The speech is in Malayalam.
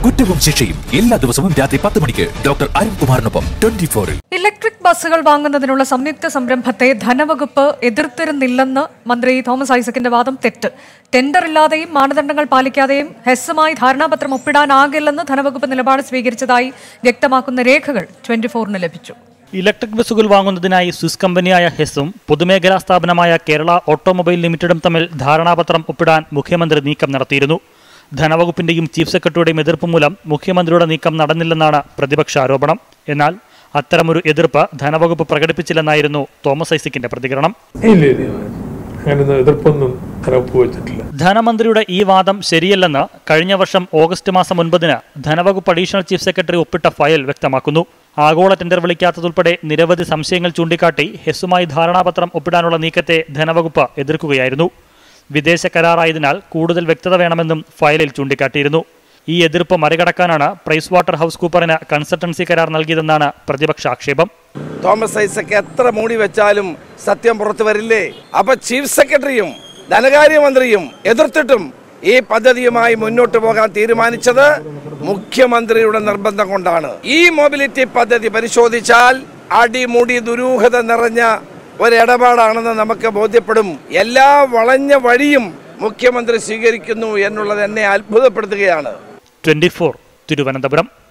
കുറ്റവും ശിക്ഷയും എല്ലാ ദിവസവും രാത്രി പത്ത് മണിക്ക് ഡോക്ടർ അരുൺകുമാറിനൊപ്പം ട്വന്റി ഫോറിൽ ഇലക്ട്രിക് ബസ്സുകൾ വാങ്ങുന്നതിനുള്ള സംയുക്ത സംരംഭത്തെ ധനവകുപ്പ് എതിർത്തിരുന്നില്ലെന്ന് മന്ത്രി തോമസ് ഐസക്കിന്റെ വാദം തെറ്റ് ടെൻഡർ ഇല്ലാതെയും മാനദണ്ഡങ്ങൾ പാലിക്കാതെയും ഹെസ്സുമായി ധാരണാപത്രം ഒപ്പിടാനാകില്ലെന്ന് ധനവകുപ്പ് നിലപാട് സ്വീകരിച്ചതായി വ്യക്തമാക്കുന്ന രേഖകൾ ട്വന്റി ഫോറിന് ലഭിച്ചു ഇലക്ട്രിക് ബസ്സുകൾ വാങ്ങുന്നതിനായി സ്വിസ് കമ്പനിയായ ഹെസ്സും പൊതുമേഖലാ സ്ഥാപനമായ കേരള ഓട്ടോമൊബൈൽ ലിമിറ്റഡും തമ്മിൽ ധാരണാപത്രം ഒപ്പിടാൻ മുഖ്യമന്ത്രി നീക്കം നടത്തിയിരുന്നു ധനവകുപ്പിന്റെയും ചീഫ് സെക്രട്ടറിയുടെയും എതിർപ്പ് മൂലം മുഖ്യമന്ത്രിയുടെ നീക്കം നടന്നില്ലെന്നാണ് പ്രതിപക്ഷ ആരോപണം എന്നാൽ അത്തരമൊരു എതിർപ്പ് ധനവകുപ്പ് പ്രകടിപ്പിച്ചില്ലെന്നായിരുന്നു തോമസ് ഐസക്കിന്റെ പ്രതികരണം ഇല്ല ഇല്ല അങ്ങനൊന്നും എതിർപ്പൊന്നും ഉറപ്പ് വെച്ചിട്ടില്ല ധനമന്ത്രിയുടെ ഈ വാദം ശരിയല്ലെന്ന് കഴിഞ്ഞ വർഷം ഓഗസ്റ്റ് മാസം ഒൻപതിന് ധനവകുപ്പ് അഡീഷണൽ ചീഫ് സെക്രട്ടറി ഒപ്പിട്ട ഫയൽ വ്യക്തമാക്കുന്നു ആഗോള ടെൻഡർ വിളിക്കാത്തതുൾപ്പെടെ നിരവധി സംശയങ്ങൾ ചൂണ്ടിക്കാട്ടി ഹെസ്സുമായി ധാരണാപത്രം ഒപ്പിടാനുള്ള നീക്കത്തെ ധനവകുപ്പ് എതിർക്കുകയായിരുന്നു വിദേശ കരാറായതിനാൽ കൂടുതൽ വ്യക്തത വേണമെന്നും ഫയലിൽ ചൂണ്ടിക്കാട്ടിയിരുന്നു ഈ എതിർപ്പ് മറികടക്കാനാണ് പ്രൈസ് വാട്ടർ ഹൗസ് കൂപ്പറിന് കൺസൾട്ടൻസി കരാർ നൽകിയതെന്നാണ് പ്രതിപക്ഷ ആക്ഷേപം തോമസ് ഐസക് എത്ര മൂടി വെച്ചാലും സത്യം പുറത്തു വരില്ലേ അപ്പൊ ചീഫ് സെക്രട്ടറിയും ധനകാര്യമന്ത്രിയും എതിർത്തിട്ടും ഈ പദ്ധതിയുമായി മുന്നോട്ട് പോകാൻ തീരുമാനിച്ചത് മുഖ്യമന്ത്രിയുടെ നിർബന്ധം കൊണ്ടാണ് ഈ മൊബിലിറ്റി പദ്ധതി പരിശോധിച്ചാൽ അടിമുടി ദുരൂഹത നിറഞ്ഞ ഒരു ഇടപാടാണെന്ന് നമുക്ക് ബോധ്യപ്പെടും എല്ലാ വളഞ്ഞ വഴിയും മുഖ്യമന്ത്രി സ്വീകരിക്കുന്നു എന്നുള്ളത് എന്നെ അത്ഭുതപ്പെടുത്തുകയാണ് ട്വന്റി തിരുവനന്തപുരം